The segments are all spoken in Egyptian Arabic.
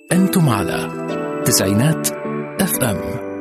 أنتم على تسعينات اف ام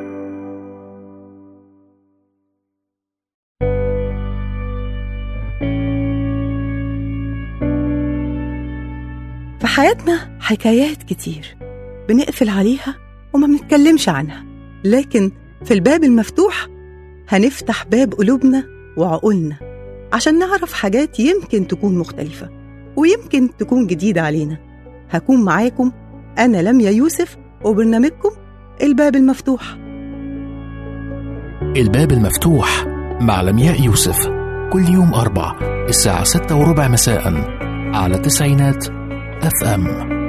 في حياتنا حكايات كتير بنقفل عليها وما بنتكلمش عنها لكن في الباب المفتوح هنفتح باب قلوبنا وعقولنا عشان نعرف حاجات يمكن تكون مختلفة ويمكن تكون جديدة علينا هكون معاكم أنا لميا يوسف وبرنامجكم الباب المفتوح الباب المفتوح مع لمياء يوسف كل يوم أربع الساعة ستة وربع مساء على تسعينات اف ام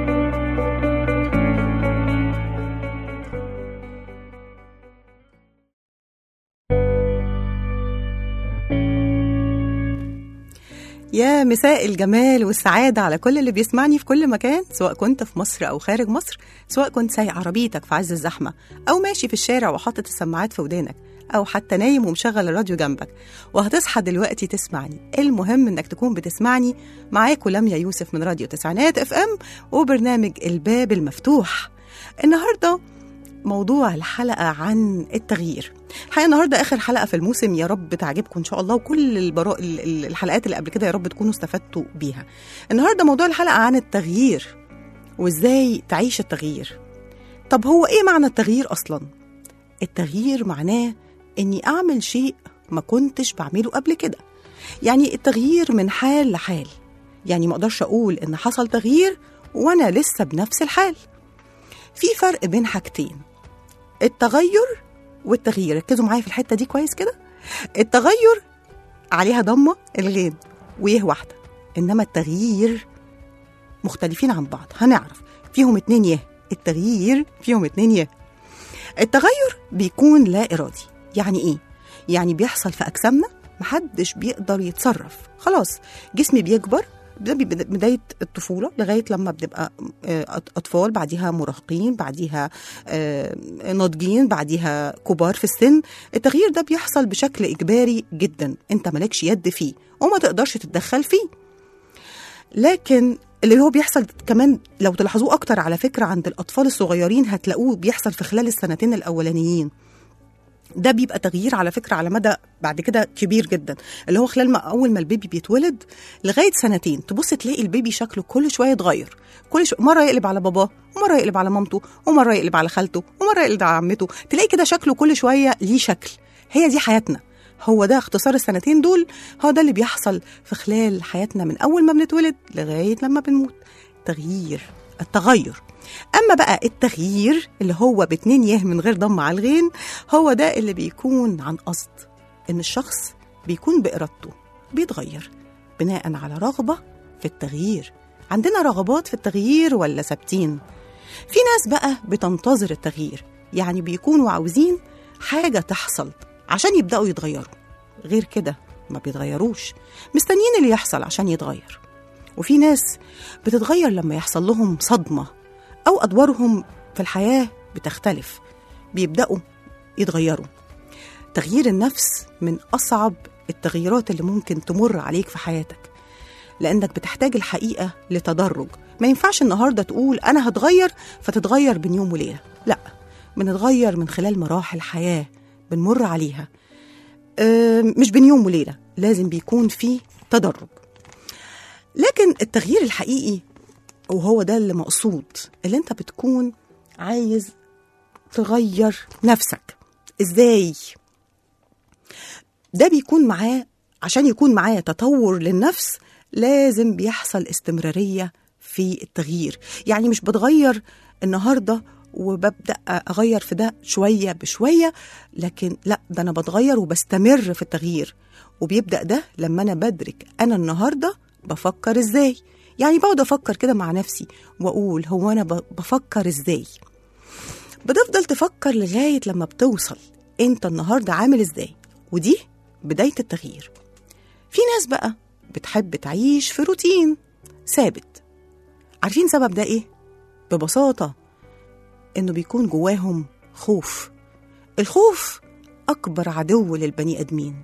يا مساء الجمال والسعادة على كل اللي بيسمعني في كل مكان سواء كنت في مصر أو خارج مصر سواء كنت سايق عربيتك في عز الزحمة أو ماشي في الشارع وحاطط السماعات في ودانك أو حتى نايم ومشغل الراديو جنبك وهتصحى دلوقتي تسمعني المهم إنك تكون بتسمعني معاكم لميا يوسف من راديو تسعينات اف ام وبرنامج الباب المفتوح النهارده موضوع الحلقة عن التغيير الحقيقة النهاردة آخر حلقة في الموسم يا رب تعجبكم إن شاء الله وكل البرا... ال- ال- الحلقات اللي قبل كده يا رب تكونوا استفدتوا بيها النهاردة موضوع الحلقة عن التغيير وإزاي تعيش التغيير طب هو إيه معنى التغيير أصلا؟ التغيير معناه إني أعمل شيء ما كنتش بعمله قبل كده يعني التغيير من حال لحال يعني ما أقدرش أقول إن حصل تغيير وأنا لسه بنفس الحال في فرق بين حاجتين التغير والتغيير ركزوا معايا في الحته دي كويس كده التغير عليها ضمه الغين ويه واحده انما التغيير مختلفين عن بعض هنعرف فيهم اتنين يه التغيير فيهم اتنين يه التغير بيكون لا ارادي يعني ايه يعني بيحصل في اجسامنا محدش بيقدر يتصرف خلاص جسمي بيكبر ده بي- بداية الطفولة لغاية لما بنبقى آه، أط- أطفال بعديها مراهقين بعديها آه، ناضجين بعديها كبار في السن التغيير ده بيحصل بشكل إجباري جدا أنت مالكش يد فيه وما تقدرش تتدخل فيه لكن اللي هو بيحصل كمان لو تلاحظوه أكتر على فكرة عند الأطفال الصغيرين هتلاقوه بيحصل في خلال السنتين الأولانيين ده بيبقى تغيير على فكرة على مدى بعد كده كبير جدا اللي هو خلال ما أول ما البيبي بيتولد لغاية سنتين تبص تلاقي البيبي شكله كل شوية يتغير كل شوية مرة يقلب على باباه ومرة يقلب على مامته ومرة يقلب على خالته ومرة يقلب على عمته تلاقي كده شكله كل شوية ليه شكل هي دي حياتنا هو ده اختصار السنتين دول هو ده اللي بيحصل في خلال حياتنا من أول ما بنتولد لغاية لما بنموت تغيير التغير اما بقى التغيير اللي هو باتنين يه من غير ضم على الغين هو ده اللي بيكون عن قصد ان الشخص بيكون بارادته بيتغير بناء على رغبه في التغيير عندنا رغبات في التغيير ولا ثابتين في ناس بقى بتنتظر التغيير يعني بيكونوا عاوزين حاجه تحصل عشان يبداوا يتغيروا غير كده ما بيتغيروش مستنيين اللي يحصل عشان يتغير وفي ناس بتتغير لما يحصل لهم صدمه أو أدوارهم في الحياة بتختلف بيبدأوا يتغيروا تغيير النفس من أصعب التغييرات اللي ممكن تمر عليك في حياتك لأنك بتحتاج الحقيقة لتدرج ما ينفعش النهاردة تقول أنا هتغير فتتغير بين يوم وليلة لا بنتغير من خلال مراحل حياة بنمر عليها أه، مش بين يوم وليلة لازم بيكون في تدرج لكن التغيير الحقيقي وهو ده اللي مقصود اللي انت بتكون عايز تغير نفسك ازاي ده بيكون معاه عشان يكون معاه تطور للنفس لازم بيحصل استمرارية في التغيير يعني مش بتغير النهاردة وببدأ أغير في ده شوية بشوية لكن لا ده أنا بتغير وبستمر في التغيير وبيبدأ ده لما أنا بدرك أنا النهاردة بفكر إزاي يعني بقعد أفكر كده مع نفسي وأقول هو أنا ب- بفكر إزاي بتفضل تفكر لغاية لما بتوصل أنت النهاردة عامل إزاي ودي بداية التغيير في ناس بقى بتحب تعيش في روتين ثابت عارفين سبب ده إيه؟ ببساطة إنه بيكون جواهم خوف الخوف أكبر عدو للبني آدمين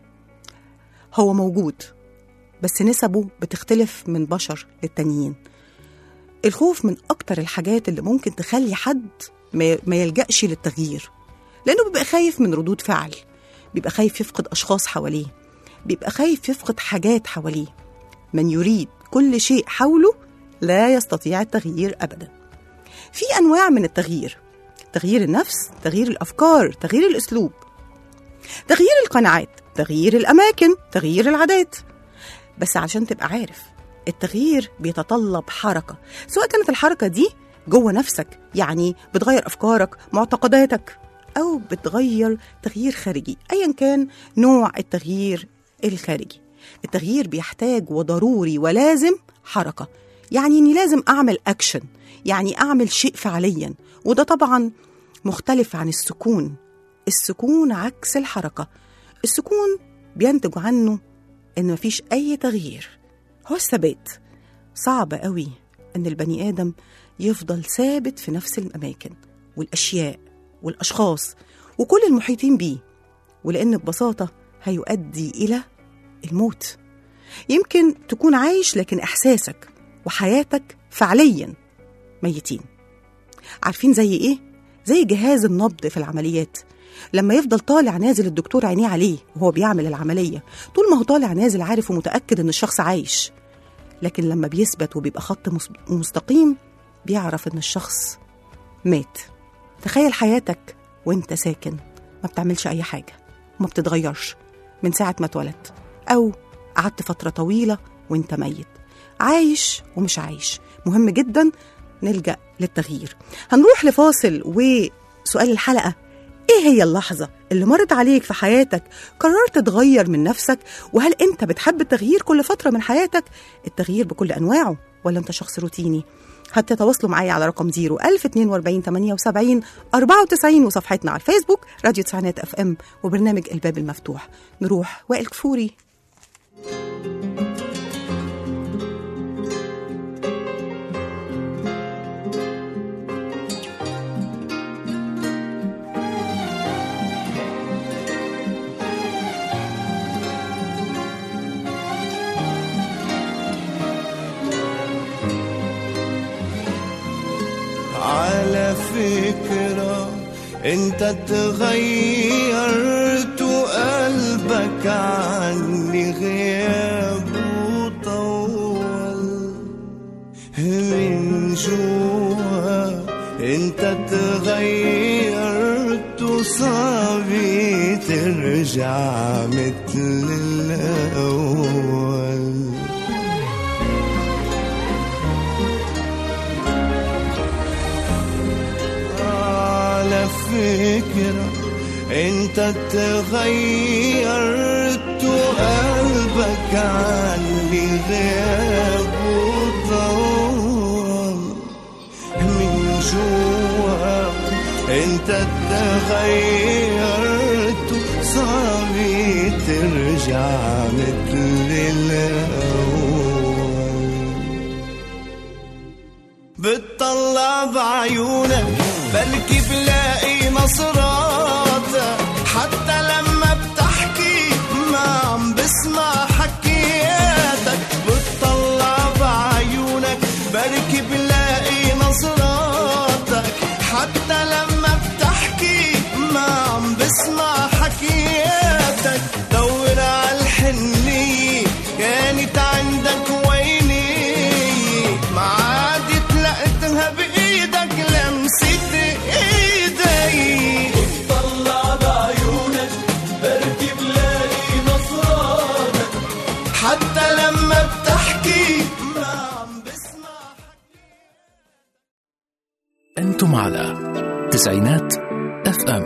هو موجود بس نسبه بتختلف من بشر للتانيين الخوف من أكتر الحاجات اللي ممكن تخلي حد ما ما يلجأش للتغيير لأنه بيبقى خايف من ردود فعل بيبقى خايف يفقد أشخاص حواليه بيبقى خايف يفقد حاجات حواليه من يريد كل شيء حوله لا يستطيع التغيير أبدا في أنواع من التغيير تغيير النفس تغيير الأفكار تغيير الأسلوب تغيير القناعات تغيير الأماكن تغيير العادات بس عشان تبقى عارف التغيير بيتطلب حركة سواء كانت الحركة دي جوه نفسك يعني بتغير أفكارك معتقداتك أو بتغير تغيير خارجي أيا كان نوع التغيير الخارجي التغيير بيحتاج وضروري ولازم حركة يعني إني لازم أعمل أكشن يعني أعمل شيء فعليا وده طبعا مختلف عن السكون السكون عكس الحركة السكون بينتج عنه إن مفيش أي تغيير هو الثبات صعب قوي إن البني آدم يفضل ثابت في نفس الأماكن والأشياء والأشخاص وكل المحيطين بيه ولأن ببساطة هيؤدي إلى الموت يمكن تكون عايش لكن إحساسك وحياتك فعليا ميتين عارفين زي إيه؟ زي جهاز النبض في العمليات لما يفضل طالع نازل الدكتور عينيه عليه وهو بيعمل العملية طول ما هو طالع نازل عارف ومتأكد إن الشخص عايش لكن لما بيثبت وبيبقى خط مس- مستقيم بيعرف إن الشخص مات تخيل حياتك وانت ساكن ما بتعملش أي حاجة وما بتتغيرش من ساعة ما اتولدت أو قعدت فترة طويلة وانت ميت عايش ومش عايش مهم جدا نلجأ للتغيير هنروح لفاصل وسؤال الحلقة ايه هي اللحظة اللي مرت عليك في حياتك قررت تغير من نفسك وهل انت بتحب التغيير كل فترة من حياتك التغيير بكل انواعه ولا انت شخص روتيني هتتواصلوا معايا على رقم 0 1042 78 94 وصفحتنا على الفيسبوك راديو تسعينات اف ام وبرنامج الباب المفتوح نروح وائل كفوري على فكرة انت تغيرت وقلبك عني غياب وطول من جوا انت تغيرت وصعب ترجع مثل الاول على فكرة انت تغيرت وقلبك عني غياب وطول من جوا انت تغيرت صعب ترجع مثل الاول بتطلع بعيونك بلكي بلاقي نصراتك حتى لما بتحكي ما عم بسمع حكياتك بتطلع بعيونك بركي بلاقي نظراتك حتى لما بتحكي ما عم بسمع حكياتك دور على الحنية كانت عندك ويني ما عادت لقيتها بإيدك لمسة إيدي طلع بعيونك بركي بلاقي نصراتك حتى لما بتحكي ما عم بسمع أنتم على تسعينات اف ام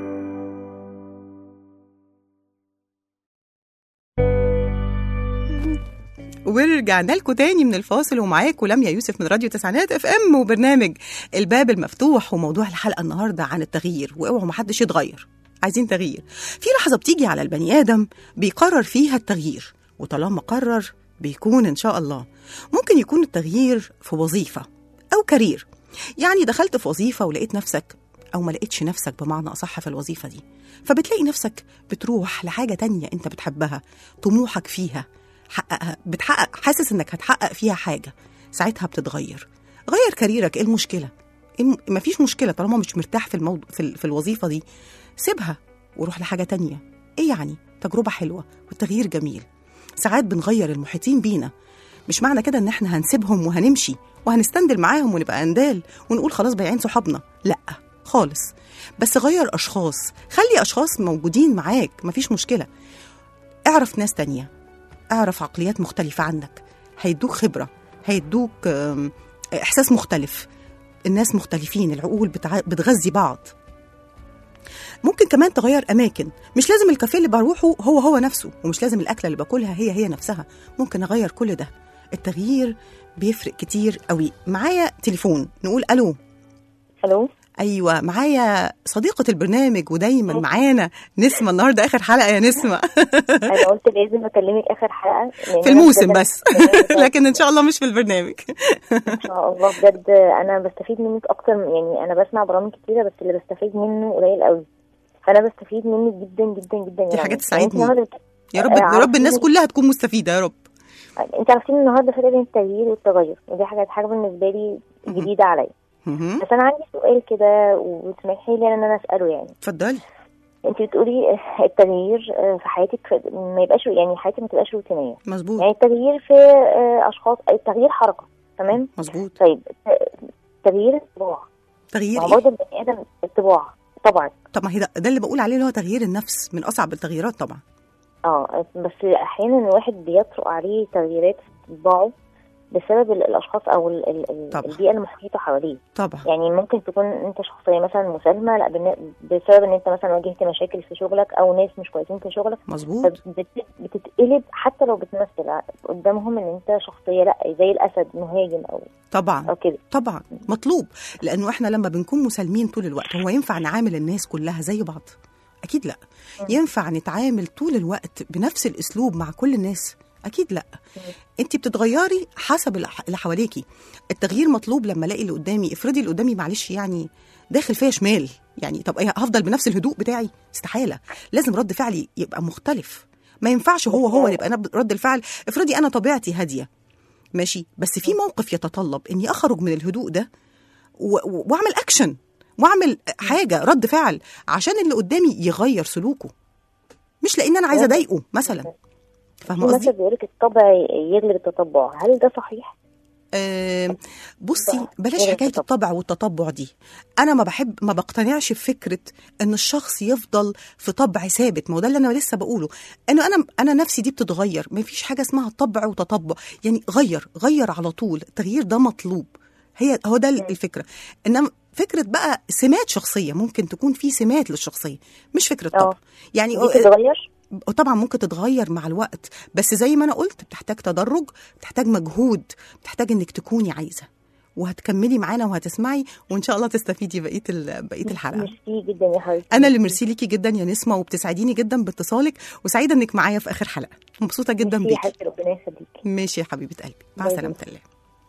ورجعنا لكم تاني من الفاصل ومعاكم لميا يوسف من راديو تسعينات اف ام وبرنامج الباب المفتوح وموضوع الحلقه النهارده عن التغيير واوعوا ما حدش يتغير عايزين تغيير في لحظه بتيجي على البني ادم بيقرر فيها التغيير وطالما قرر بيكون ان شاء الله ممكن يكون التغيير في وظيفه او كارير يعني دخلت في وظيفه ولقيت نفسك او ما لقيتش نفسك بمعنى اصح في الوظيفه دي فبتلاقي نفسك بتروح لحاجه تانية انت بتحبها طموحك فيها حققها بتحقق حاسس انك هتحقق فيها حاجه ساعتها بتتغير غير كاريرك ايه المشكله إيه الم- مفيش مشكله طالما مش مرتاح في الموضوع في, ال- في الوظيفه دي سيبها وروح لحاجه تانية ايه يعني تجربه حلوه والتغيير جميل ساعات بنغير المحيطين بينا مش معنى كده ان احنا هنسيبهم وهنمشي وهنستندل معاهم ونبقى اندال ونقول خلاص بايعين صحابنا لا خالص بس غير اشخاص خلي اشخاص موجودين معاك مفيش مشكله اعرف ناس تانية اعرف عقليات مختلفة عنك هيدوك خبرة هيدوك آم، إحساس مختلف الناس مختلفين العقول بتع... بتغذي بعض ممكن كمان تغير أماكن مش لازم الكافيه اللي بروحه هو هو نفسه ومش لازم الأكلة اللي باكلها هي هي نفسها ممكن أغير كل ده التغيير بيفرق كتير قوي معايا تليفون نقول ألو الو ايوه معايا صديقه البرنامج ودايما معانا نسمه النهارده اخر حلقه يا نسمه انا قلت لازم اكلمك اخر حلقه لأن في أنا الموسم بجد- بس لكن ان شاء الله مش في البرنامج ان شاء الله بجد انا بستفيد منك اكتر من- يعني انا بسمع برامج كتيره بس اللي بستفيد منه قليل قوي فانا بستفيد منك جدا جدا جدا دي يعني. حاجات يعني تساعدني. انت النهارده يا رب آه، يا رب عارفين الناس ال- كلها تكون مستفيده يا رب انت عارفين النهارده فرق بين التغيير والتغير ودي حاجه حاجه بالنسبه لي جديده عليا مهم. بس انا عندي سؤال كده وتسمحي لي ان انا اساله يعني اتفضلي انت بتقولي آه، التغيير آه، في حياتك في- ما يبقاش يعني حياتي ما تبقاش روتينيه مظبوط يعني التغيير في آه، اشخاص التغيير حركه تمام مظبوط طيب ت- تغيير الطباع تغيير ما هو ايه برضه البني ادم الطباع طبعا طب ما هي ده, ده اللي بقول عليه اللي هو تغيير النفس من اصعب التغييرات طبعا اه بس احيانا الواحد بيطرق عليه تغييرات في طباعه بسبب ال- الاشخاص او ال- ال- ال- طبعا. البيئه المحيطه حواليه طبعا يعني ممكن تكون انت شخصيه مثلا مسالمه لا بن- بسبب ان انت مثلا واجهت مشاكل في شغلك او ناس مش كويسين في شغلك مظبوط فبت- بتتقلب حتى لو بتمثل قدامهم ان انت شخصيه لا زي الاسد مهاجم او طبعا او كده طبعا مطلوب لانه احنا لما بنكون مسالمين طول الوقت هو ينفع نعامل الناس كلها زي بعض اكيد لا ينفع نتعامل طول الوقت بنفس الاسلوب مع كل الناس اكيد لا انت بتتغيري حسب اللي ح- اللي حواليكي التغيير مطلوب لما الاقي اللي قدامي افرضي اللي قدامي معلش يعني داخل فيا شمال يعني طب ايه هفضل بنفس الهدوء بتاعي استحاله لازم رد فعلي يبقى مختلف ما ينفعش هو هو يبقى أنا رد الفعل افرضي انا طبيعتي هاديه ماشي بس في موقف يتطلب اني اخرج من الهدوء ده و- و- واعمل اكشن واعمل حاجه رد فعل عشان اللي قدامي يغير سلوكه مش لان انا عايزه اضايقه مثلا في فاهمه مثل قصدي بيقول لك الطبع يغلب التطبع هل ده صحيح؟ آه بصي بقى بلاش غير حكايه التطبع. الطبع والتطبع دي انا ما بحب ما بقتنعش بفكره ان الشخص يفضل في طبع ثابت ما هو ده اللي انا لسه بقوله انه انا انا نفسي دي بتتغير ما فيش حاجه اسمها طبع وتطبع يعني غير غير على طول التغيير ده مطلوب هي هو ده الفكره انما فكره بقى سمات شخصيه ممكن تكون في سمات للشخصيه مش فكره آه. طبع يعني دي تتغير؟ طبعا ممكن تتغير مع الوقت بس زي ما انا قلت بتحتاج تدرج بتحتاج مجهود بتحتاج انك تكوني عايزه وهتكملي معانا وهتسمعي وان شاء الله تستفيدي بقيه ال- بقيه الحلقه ميرسي جدا يا حبيبتي انا اللي ميرسي ليكي جدا يا نسمه وبتسعديني جدا باتصالك وسعيده انك معايا في اخر حلقه مبسوطه جدا ميرسي يا بيكي حبيبتي ربنا يخليكي ماشي يا حبيبه قلبي مع باي باي. سلامه الله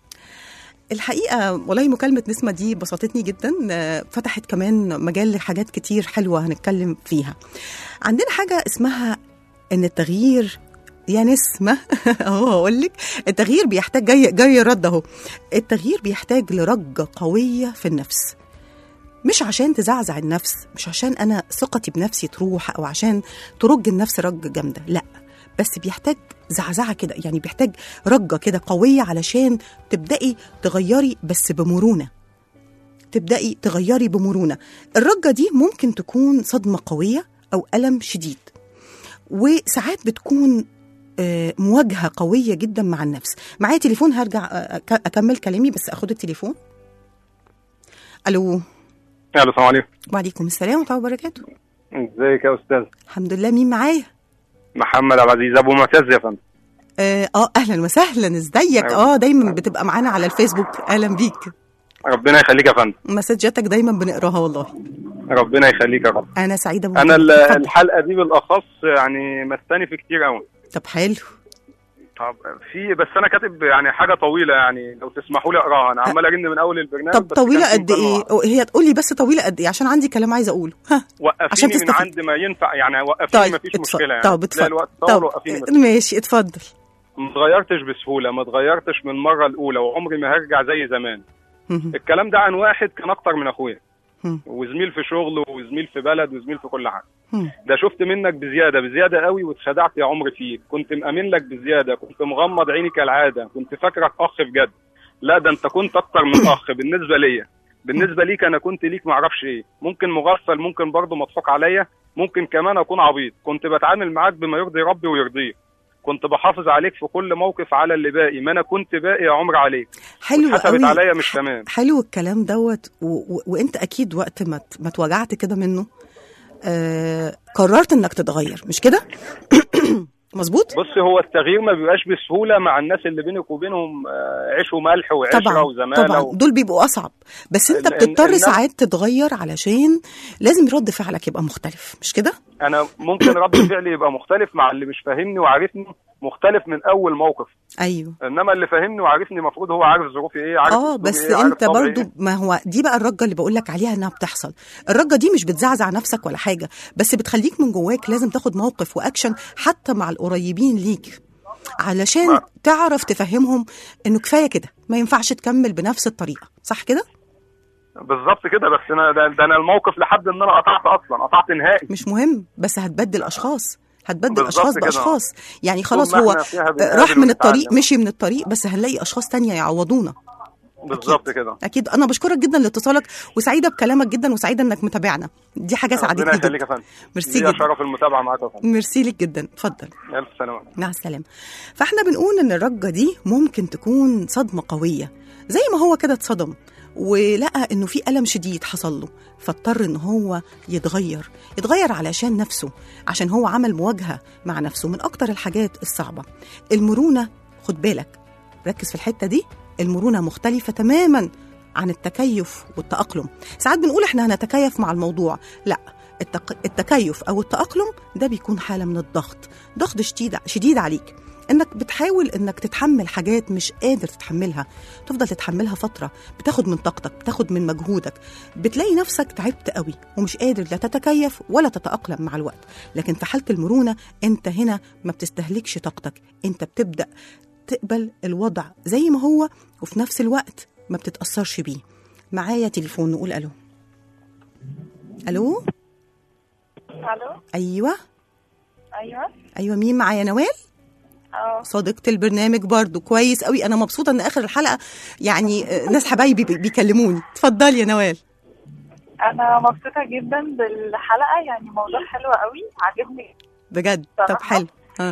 الحقيقه والله مكالمه نسمه دي بسطتني جدا آه، فتحت كمان مجال لحاجات كتير حلوه هنتكلم فيها عندنا حاجه اسمها ان التغيير يا نسمة اهو هقول لك التغيير بيحتاج جاي جاي الرد اهو التغيير بيحتاج لرجة قوية في النفس مش عشان تزعزع النفس مش عشان انا ثقتي بنفسي تروح او عشان ترج النفس رجة جامدة لا بس بيحتاج زعزعة كده يعني بيحتاج رجة كده قوية علشان تبدأي تغيري بس بمرونة تبدأي تغيري بمرونة الرجة دي ممكن تكون صدمة قوية أو ألم شديد وساعات بتكون آه، مواجهة قوية جدا مع النفس معايا تليفون هرجع آه، أك- أكمل كلامي بس أخد التليفون ألو الو السلام عليكم وعليكم السلام ورحمة الله وبركاته ازيك يا استاذ الحمد لله مين معايا محمد عبد العزيز ابو معتز يا فندم اه آه، اهلا وسهلا ازيك اه دايما بتبقى معانا على الفيسبوك اهلا بيك ربنا يخليك يا فندم مسجاتك دايما بنقراها والله ربنا يخليك يا رب انا سعيده انا ال- بوجودك. اتفضل. الحلقه دي بالاخص يعني مستني في كتير قوي طب حلو طب في بس انا كاتب يعني حاجه طويله يعني لو تسمحوا لي اقراها انا عمال ارن من اول البرنامج طب بس طويله كان في قد مكالمة ايه واحدة. أو هي تقول لي بس طويله قد ايه عشان عندي كلام عايزه اقوله ها عشان وقفيني من تستفيد. عند ما ينفع يعني وقفيني طيب ما فيش اتفضل. مشكله يعني طب تلاقي اتفضل الوقت طول طب وقفيني بس ماشي اتفضل ما اتغيرتش بسهوله ما اتغيرتش من المره الاولى وعمري ما هرجع زي زمان مهم. الكلام ده عن واحد كان اكتر من اخويا مم. وزميل في شغل وزميل في بلد وزميل في كل حاجه مم. ده شفت منك بزياده بزياده قوي واتخدعت يا عمري فيك كنت مأمن لك بزياده كنت مغمض عيني كالعاده كنت فاكرك اخ بجد لا ده انت كنت اكتر من اخ بالنسبه ليا بالنسبه ليك انا كنت ليك معرفش ايه ممكن مغفل ممكن برضه مضحوك عليا ممكن كمان اكون عبيط كنت بتعامل معاك بما يرضي ربي ويرضيه كنت بحافظ عليك في كل موقف على اللي باقي ما انا كنت باقي يا عمر عليك حلو حسبت قوي عليا مش تمام حلو الكلام دوت و... و... وانت اكيد وقت ما ت- ما اتوجعت كده منه آه... قررت انك تتغير مش كده مظبوط بص هو التغيير ما بيبقاش بسهوله مع الناس اللي بينك وبينهم آه، عيش وملح وعشره طبعا وزماله طبعا و... دول بيبقوا اصعب بس انت لأن- بتضطر إنما- ساعات تتغير علشان لازم رد فعلك يبقى مختلف مش كده انا ممكن رد فعلي يبقى مختلف مع اللي مش فاهمني وعارفني مختلف من اول موقف ايوه انما اللي فاهمني وعارفني المفروض هو عارف ظروفي ايه عارف اه أسلوبي بس إيه، عارف انت طبعي برضو إيه. ما هو دي بقى الرجه اللي بقول لك عليها انها بتحصل الرجه دي مش بتزعزع نفسك ولا حاجه بس بتخليك من جواك لازم تاخد موقف واكشن حتى مع القريبين ليك علشان ما- تعرف تفهمهم انه كفايه كده ما ينفعش تكمل بنفس الطريقه صح كده بالظبط كده بس انا ده, ده انا الموقف لحد ان انا قطعت اصلا قطعت نهائي مش مهم بس هتبدل اشخاص هتبدل بالظبط اشخاص كده. باشخاص يعني خلاص طول ما هو إحنا فيها بنقابل راح من الطريق ونتعلم. مشي من الطريق بس هنلاقي اشخاص تانية يعوضونا بالظبط كده اكيد انا بشكرك جدا لاتصالك وسعيده بكلامك جدا وسعيده انك متابعنا دي حاجه ربنا سعدتني يخليك يا جدا فندم ميرسي ليا جدا شرف المتابعه معاك يا فندم ميرسي لك جدا اتفضل الف سلامه مع السلامه فاحنا بنقول ان الرجه دي ممكن تكون صدمه قويه زي ما هو كده اتصدم ولقى انه في الم شديد حصل له فاضطر ان هو يتغير يتغير علشان نفسه عشان هو عمل مواجهه مع نفسه من اكتر الحاجات الصعبه المرونه خد بالك ركز في الحته دي المرونه مختلفه تماما عن التكيف والتاقلم ساعات بنقول احنا هنتكيف مع الموضوع لا التق... التكيف او التاقلم ده بيكون حاله من الضغط ضغط شديد شديد عليك انك بتحاول انك تتحمل حاجات مش قادر تتحملها تفضل تتحملها فتره بتاخد من طاقتك بتاخد من مجهودك بتلاقي نفسك تعبت قوي ومش قادر لا تتكيف ولا تتاقلم مع الوقت لكن في حاله المرونه انت هنا ما بتستهلكش طاقتك انت بتبدا تقبل الوضع زي ما هو وفي نفس الوقت ما بتتاثرش بيه معايا تليفون نقول الو الو الو ايوه ايوه ايوه مين معايا نوال اه صديقة البرنامج برضو كويس قوي انا مبسوطه ان اخر الحلقه يعني آه، ناس حبايبي بي- بيكلموني اتفضلي يا نوال انا مبسوطه جدا بالحلقه يعني موضوع حلو قوي عاجبني بجد طب صراحة. حلو ها آم،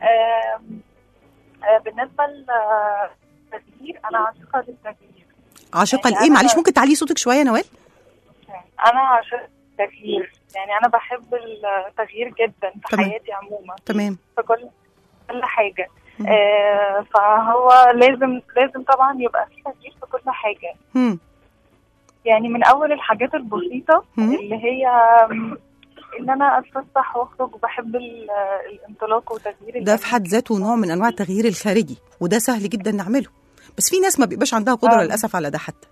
آه، بالنسبه للتغيير انا عاشقه للتغيير عاشقه يعني لايه أنا- معلش ممكن تعلي صوتك شويه يا نوال انا عاشقه التغيير يعني انا بحب التغيير جدا في تمام. حياتي عموما تمام في كل كل حاجه مم. آه فهو لازم لازم طبعا يبقى في تغيير في كل حاجه هم يعني من اول الحاجات البسيطه مم. اللي هي آم، ان انا اتفسح واخرج وبحب ال- الانطلاق وتغيير ده في حد ذاته نوع من انواع التغيير الخارجي وده سهل جدا نعمله بس في ناس ما بيبقاش عندها قدره آه. للاسف على ده حتى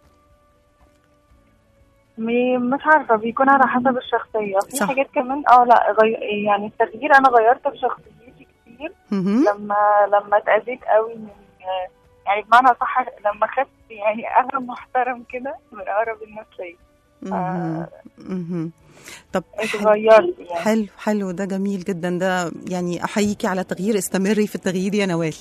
م- مش عارفه بيكون على حسب الشخصيه في صح. حاجات كمان اه لا غي... يعني التغيير انا غيرت في شخصيتي كتير مهم. لما لما اتاذيت قوي من يعني بمعنى صح لما خدت يعني انا محترم كده من اقرب الناس ليا مهم. مهم. طب حلو. اتغيرت يعني حلو حلو ده جميل جدا ده يعني احييكي على تغيير استمري في التغيير يا نوال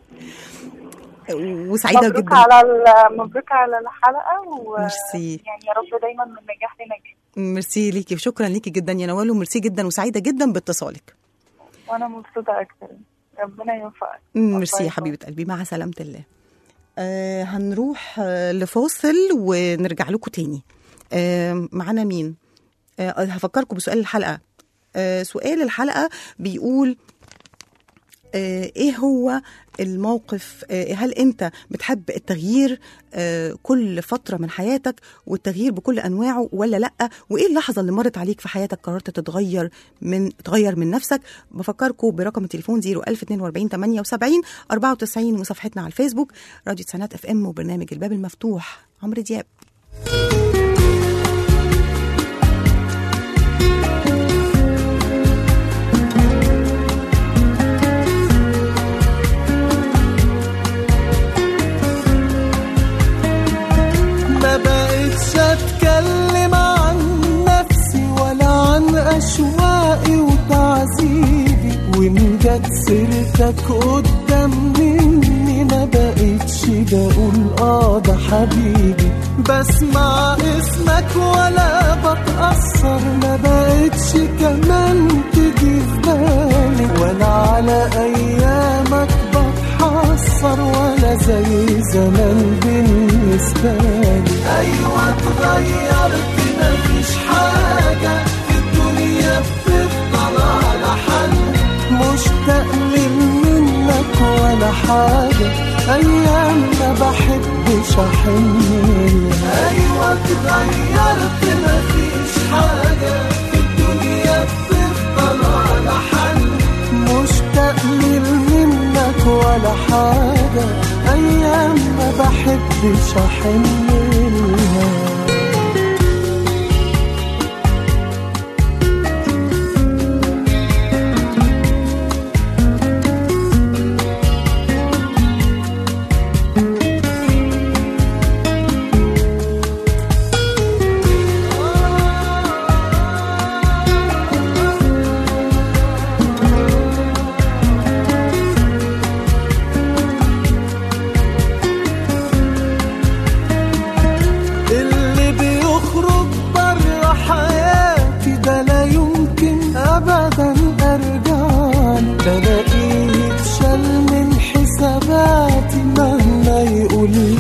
وسعيده مبروك جدا على ال- مبروك على الحلقه و ميرسي يعني يا رب دايما من نجاح لنجاح ميرسي ليكي شكرا ليكي جدا يا نوال وميرسي جدا وسعيده جدا باتصالك وانا مبسوطه اكتر ربنا يوفقك ميرسي يا باي. حبيبه قلبي مع سلامه الله آه هنروح آه لفاصل ونرجع لكم تاني آه معانا مين آه هفكركم بسؤال الحلقه آه سؤال الحلقه بيقول آه، ايه هو الموقف آه، هل انت بتحب التغيير آه، كل فتره من حياتك والتغيير بكل انواعه ولا لا وايه اللحظه اللي مرت عليك في حياتك قررت تتغير من تغير من نفسك بفكركم برقم التليفون 01042 78 94 وصفحتنا على الفيسبوك راديو سنات اف ام وبرنامج الباب المفتوح عمرو دياب سيرتك قدام مني ما بقتش بقول اه ده حبيبي بسمع اسمك ولا بتأثر ما بقتش كمان تيجي في بالي ولا على ايامك بتحسر ولا زي زمان بالنسبة لي ايوه اتغيرت مفيش حاجة في الدنيا بتفضل على حل مشتاق من منك ولا حاجة أيام ما بحبش أحن أيوة اتغيرت مفيش حاجة في الدنيا بتفضل على حل مشتاق من منك ولا حاجة أيام ما بحبش أحن لها اللي بيخرج بره حياتي ده لا يمكن ابدا ارجع له بلاقيه يتشال من حساباتي مهما يقول لي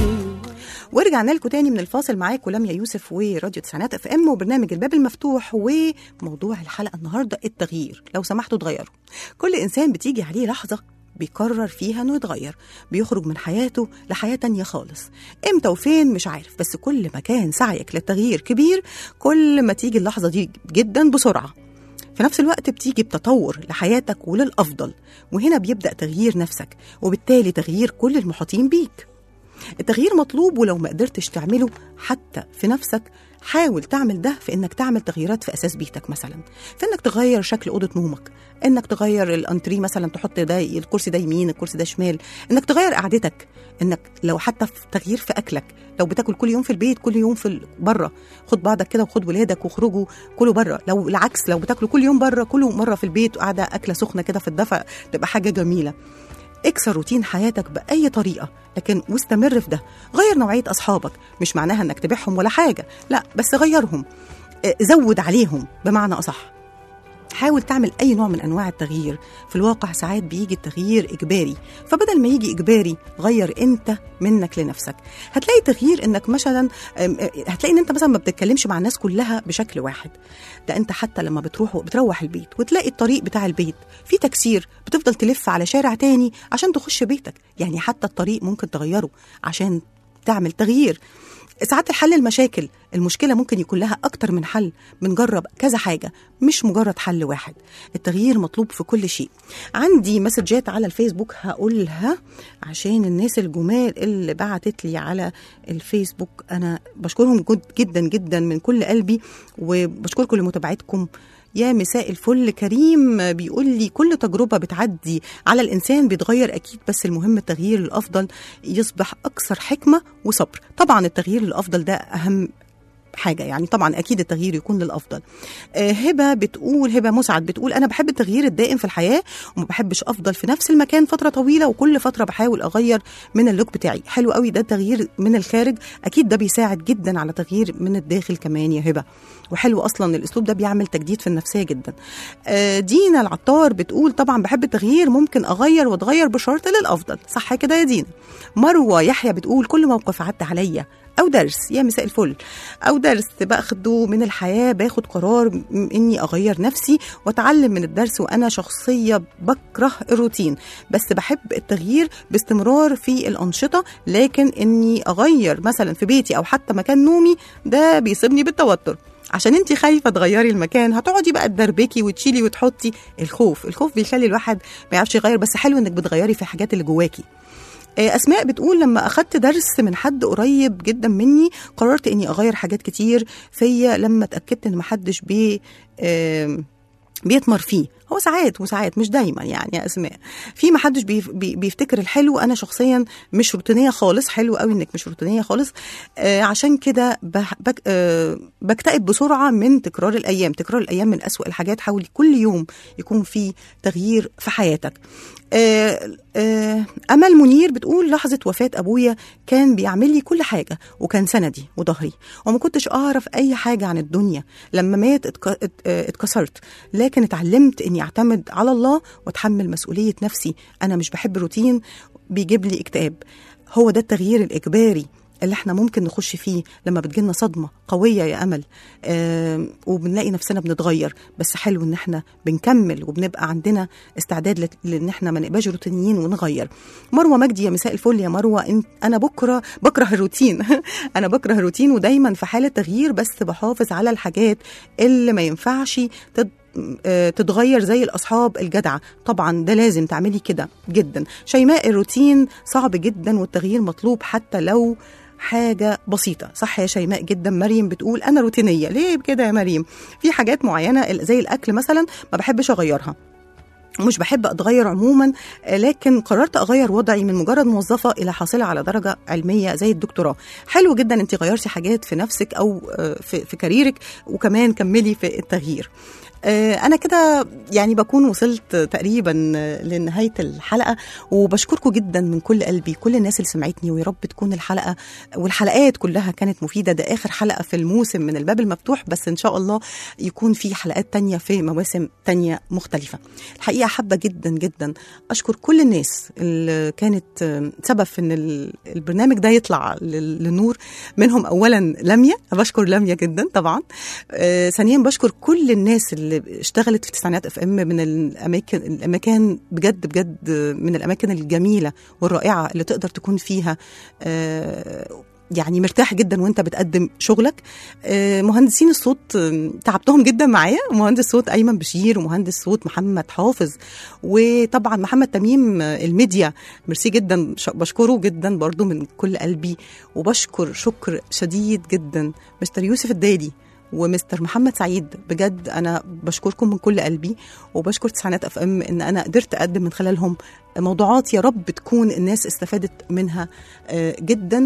ورجعنا لكم تاني من الفاصل معاكم لميا يوسف وراديو تسعينات اف ام وبرنامج الباب المفتوح وموضوع الحلقه النهارده التغيير لو سمحتوا تغيروا كل انسان بتيجي عليه لحظه بيقرر فيها انه يتغير بيخرج من حياته لحياه تانية خالص امتى وفين مش عارف بس كل ما كان سعيك للتغيير كبير كل ما تيجي اللحظه دي جدا بسرعه في نفس الوقت بتيجي بتطور لحياتك وللافضل وهنا بيبدا تغيير نفسك وبالتالي تغيير كل المحيطين بيك التغيير مطلوب ولو ما قدرتش تعمله حتى في نفسك حاول تعمل ده في انك تعمل تغييرات في اساس بيتك مثلا في انك تغير شكل اوضه نومك انك تغير الانتري مثلا تحط ده الكرسي ده يمين الكرسي ده شمال انك تغير قعدتك انك لو حتى في تغيير في اكلك لو بتاكل كل يوم في البيت كل يوم في بره خد بعضك كده وخد ولادك واخرجوا كلوا بره لو العكس لو بتاكلوا كل يوم بره كلوا مره في البيت وقاعده اكله سخنه كده في الدفا تبقى حاجه جميله اكسر روتين حياتك بأي طريقة لكن واستمر في ده غير نوعية أصحابك مش معناها أنك تبيعهم ولا حاجة لا بس غيرهم آه، زود عليهم بمعنى أصح حاول تعمل أي نوع من أنواع التغيير في الواقع ساعات بيجي التغيير إجباري فبدل ما يجي إجباري غير أنت منك لنفسك هتلاقي تغيير إنك مثلا أم، أه، هتلاقي إن أنت مثلا ما بتتكلمش مع الناس كلها بشكل واحد ده أنت حتى لما بتروح بتروح البيت وتلاقي الطريق بتاع البيت في تكسير بتفضل تلف على شارع تاني عشان تخش بيتك يعني حتى الطريق ممكن تغيره عشان تعمل تغيير ساعات الحل المشاكل المشكلة ممكن يكون لها أكتر من حل بنجرب كذا حاجة مش مجرد حل واحد التغيير مطلوب في كل شيء عندي مسجات على الفيسبوك هقولها عشان الناس الجمال اللي بعتت لي على الفيسبوك أنا بشكرهم جد جدا جدا من كل قلبي وبشكركم لمتابعتكم يا مساء الفل كريم بيقول لي كل تجربة بتعدي على الإنسان بيتغير أكيد بس المهم التغيير الأفضل يصبح أكثر حكمة وصبر طبعا التغيير الأفضل ده أهم حاجة يعني طبعا أكيد التغيير يكون للأفضل آه، هبة بتقول هبة مسعد بتقول أنا بحب التغيير الدائم في الحياة وما بحبش أفضل في نفس المكان فترة طويلة وكل فترة بحاول أغير من اللوك بتاعي حلو قوي ده تغيير من الخارج أكيد ده بيساعد جدا على تغيير من الداخل كمان يا هبة وحلو أصلا الأسلوب ده بيعمل تجديد في النفسية جدا آه، دينا العطار بتقول طبعا بحب التغيير ممكن أغير وأتغير بشرط للأفضل صح كده يا دينا مروة يحيى بتقول كل موقف عدى عليا او درس يا مساء الفل او درس باخده من الحياه باخد قرار م- اني اغير نفسي واتعلم من الدرس وانا شخصيه بكره الروتين بس بحب التغيير باستمرار في الانشطه لكن اني اغير مثلا في بيتي او حتى مكان نومي ده بيصيبني بالتوتر عشان انت خايفه تغيري المكان هتقعدي بقى تدربكي وتشيلي وتحطي الخوف الخوف بيخلي الواحد ما يعرفش يغير بس حلو انك بتغيري في الحاجات اللي جواكي آه، اسماء بتقول لما اخدت درس من حد قريب جدا مني قررت اني اغير حاجات كتير فيا لما اتاكدت ان محدش بي آم، بيتمر فيه هو ساعات وساعات مش دايما يعني يا اسماء في ما حدش بيف- بي- بيفتكر الحلو انا شخصيا مش روتينيه خالص حلو قوي انك مش روتينيه خالص آه عشان كده بح- بك آه بكتئب بسرعه من تكرار الايام تكرار الايام من أسوأ الحاجات حاول كل يوم يكون في تغيير في حياتك آه آه امل منير بتقول لحظه وفاه ابويا كان بيعمل لي كل حاجه وكان سندي وظهري وما كنتش اعرف اي حاجه عن الدنيا لما مات اتك- ات- آه، اتكسرت لكن اتعلمت اني اعتمد على الله واتحمل مسؤوليه نفسي انا مش بحب روتين بيجيب لي اكتئاب هو ده التغيير الاجباري اللي احنا ممكن نخش فيه لما بتجيلنا صدمه قويه يا امل آه وبنلاقي نفسنا بنتغير بس حلو ان احنا بنكمل وبنبقى عندنا استعداد لت- لان احنا ما نبقاش روتينيين ونغير مروه مجدي يا مساء الفل يا مروه انت انا بكره بكره الروتين انا بكره الروتين ودايما في حاله تغيير بس بحافظ على الحاجات اللي ما ينفعش تد آه، تتغير زي الاصحاب الجدعه طبعا ده لازم تعملي كده جدا شيماء الروتين صعب جدا والتغيير مطلوب حتى لو حاجة بسيطة صح يا شيماء جدا مريم بتقول أنا روتينية ليه كده يا مريم في حاجات معينة زي الأكل مثلا ما بحبش أغيرها مش بحب اتغير عموما آه، لكن قررت اغير وضعي من مجرد موظفه الى حاصله على درجه علميه زي الدكتوراه حلو جدا انت غيرتي حاجات في نفسك او آه، في, في كاريرك وكمان كملي في التغيير آه، انا كده يعني بكون وصلت تقريبا آه، لنهايه الحلقه وبشكركم جدا من كل قلبي كل الناس اللي سمعتني ويا رب تكون الحلقه والحلقات كلها كانت مفيده ده اخر حلقه في الموسم من الباب المفتوح بس ان شاء الله يكون في حلقات تانية في مواسم تانية مختلفه الحقيقه حابه جدا جدا اشكر كل الناس اللي كانت آه، سبب في ان ال- البرنامج ده يطلع لل- للنور منهم اولا لميا بشكر لميا جدا طبعا آه، ثانيا بشكر كل الناس اللي اشتغلت في تسعينات اف ام من الاماكن الاماكن بجد بجد من الاماكن الجميله والرائعه اللي تقدر تكون فيها آه، يعني مرتاح جدا وانت بتقدم شغلك آه، مهندسين الصوت آه، تعبتهم جدا معايا مهندس صوت ايمن بشير ومهندس صوت محمد حافظ وطبعا محمد تميم آه، الميديا ميرسي جدا ش- بشكره جدا برضو من كل قلبي وبشكر شكر شديد جدا مستر يوسف الدالي ومستر محمد سعيد بجد انا بشكركم من كل قلبي وبشكر تسعينات اف ام ان انا قدرت اقدم من خلالهم موضوعات يا رب تكون الناس استفادت منها آه، جدا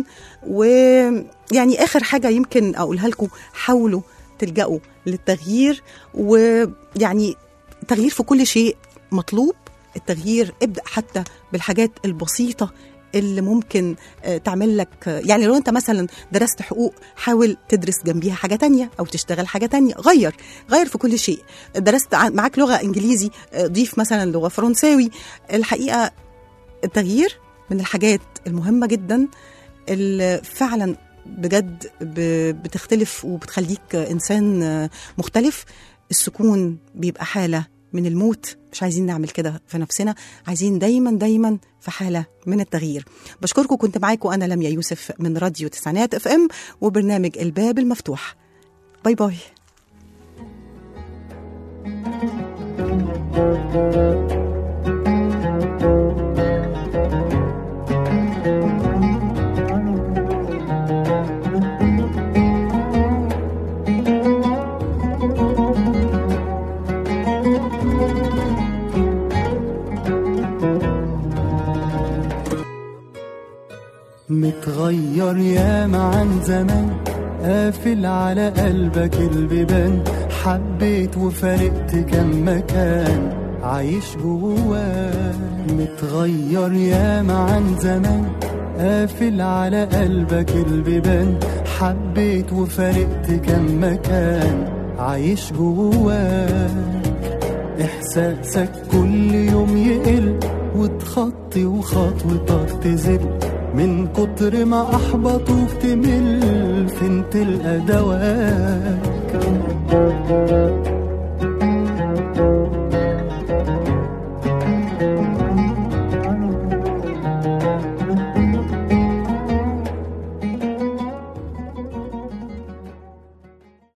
ويعني اخر حاجه يمكن اقولها لكم حاولوا تلجأوا للتغيير ويعني تغيير في كل شيء مطلوب التغيير ابدأ حتى بالحاجات البسيطة اللي ممكن آه، تعمل لك آه، يعني لو انت مثلا درست حقوق حاول تدرس جنبيها حاجة تانية او تشتغل حاجة تانية غير غير في كل شيء درست ع- معاك لغة انجليزي آه، ضيف مثلا لغة فرنساوي الحقيقة التغيير من الحاجات المهمة جدا اللي فعلا بجد ب- بتختلف وبتخليك انسان آه، مختلف السكون بيبقى حاله من الموت مش عايزين نعمل كده في نفسنا عايزين دايما دايما في حاله من التغيير بشكركم كنت معاكم انا لميا يوسف من راديو تسعينات اف ام وبرنامج الباب المفتوح باي باي متغير ياما عن زمان قافل على قلبك البيبان حبيت وفارقت كم مكان عايش جواك متغير ياما عن زمان قافل على قلبك البيبان حبيت وفارقت كم مكان عايش جواك إحساسك كل يوم يقل وتخطي وخطوتك تزل من كتر ما أحبطوك تمل فين تلقى دواك